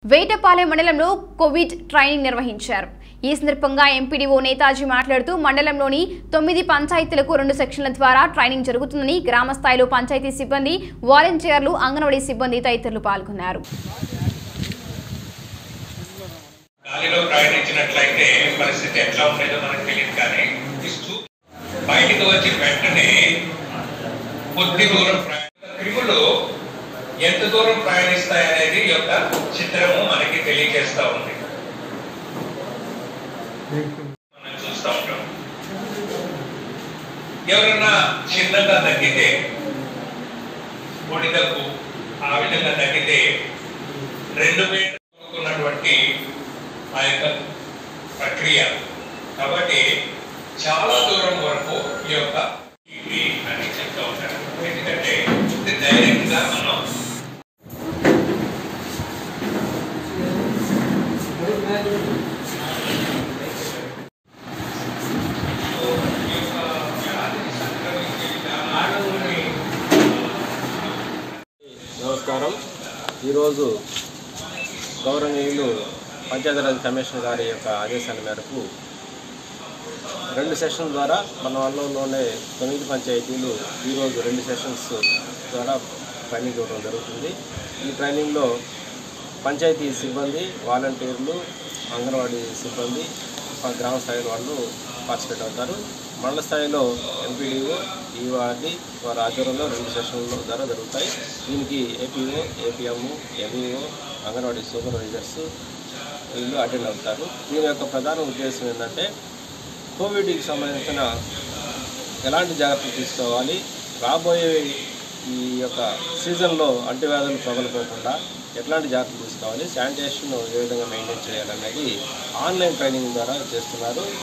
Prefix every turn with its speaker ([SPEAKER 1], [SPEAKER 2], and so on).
[SPEAKER 1] వేటపాలెం మండలంలో Covid training నిర్వహించారు ఈ సందర్భంగా ఎంపీడీఓ నేతాజీ మాట్లాడుతూ మండలంలోని తొమ్మిది పంచాయతీలకు రెండు సెక్షన్ల ద్వారా ట్రైనింగ్ జరుగుతుందని గ్రామ స్థాయిలో పంచాయతీ సిబ్బంది వాలంటీర్లు అంగన్వాడీ సిబ్బంది తదితరులు పాల్గొన్నారు
[SPEAKER 2] గాలిలో ప్రయాణించినట్లయితే పరిస్థితి ఎట్లా ఉండేదో మనకు తెలియదు కానీ ఇస్తూ బయటికి వచ్చిన వెంటనే కొద్ది దూరం ప్రయాణ క్రిములు ఎంత దూరం ప్రయాణిస్తాయనేది ఈ యొక్క చిత్రము మనకి తెలియజేస్తా ఉంది మనం చూస్తూ ఉంటాం ఎవరన్నా చిన్నగా తగ్గితే పొడిదకు ఆ విధంగా తగ్గితే రెండు ఉన్నటువంటి ఆ యొక్క ప్రక్రియ కాబట్టి చాలా దూరం వరకు ఈ యొక్క ఇది అని చెప్తూ ఉంటారు ఎందుకంటే ఇది డైరెక్ట్ గా మనం ఈ యొక్క వ్యాధిని సంక్రమించే విధానాన్ని
[SPEAKER 3] నమస్కారం ఈరోజు గౌరవనీయులు పంచాయతీరాజ్ కమిషనర్ గారి యొక్క ఆదేశాల మేరకు రెండు సెషన్ల ద్వారా మన మండలంలోనే తొమ్మిది పంచాయతీలు ఈరోజు రెండు సెషన్స్ ద్వారా ట్రైనింగ్ ఇవ్వడం జరుగుతుంది ఈ ట్రైనింగ్లో పంచాయతీ సిబ్బంది వాలంటీర్లు అంగన్వాడీ సిబ్బంది మా గ్రామ స్థాయి వాళ్ళు పార్టిసిపేట్ అవుతారు మండల స్థాయిలో ఎంపీడీఓ ఈవార్డి వారి ఆధ్వర్యంలో రెండు సెషన్ల ద్వారా జరుగుతాయి దీనికి APO APM MEO anganwadi supervisors వీళ్ళు అటెండ్ అవుతారు దీని యొక్క ప్రధాన ఉద్దేశం ఏంటంటే కోవిడ్కి సంబంధించిన ఎలాంటి జాగ్రత్తలు తీసుకోవాలి రాబోయే ఈ యొక్క సీజన్లో అంటువ్యాధులు ప్రబలిపోకుండా ఎట్లాంటి జాగ్రత్తలు తీసుకోవాలి శానిటేషన్ ఏ విధంగా మెయింటైన్ చేయాలనేది ఆన్లైన్ ట్రైనింగ్ ద్వారా చేస్తున్నారు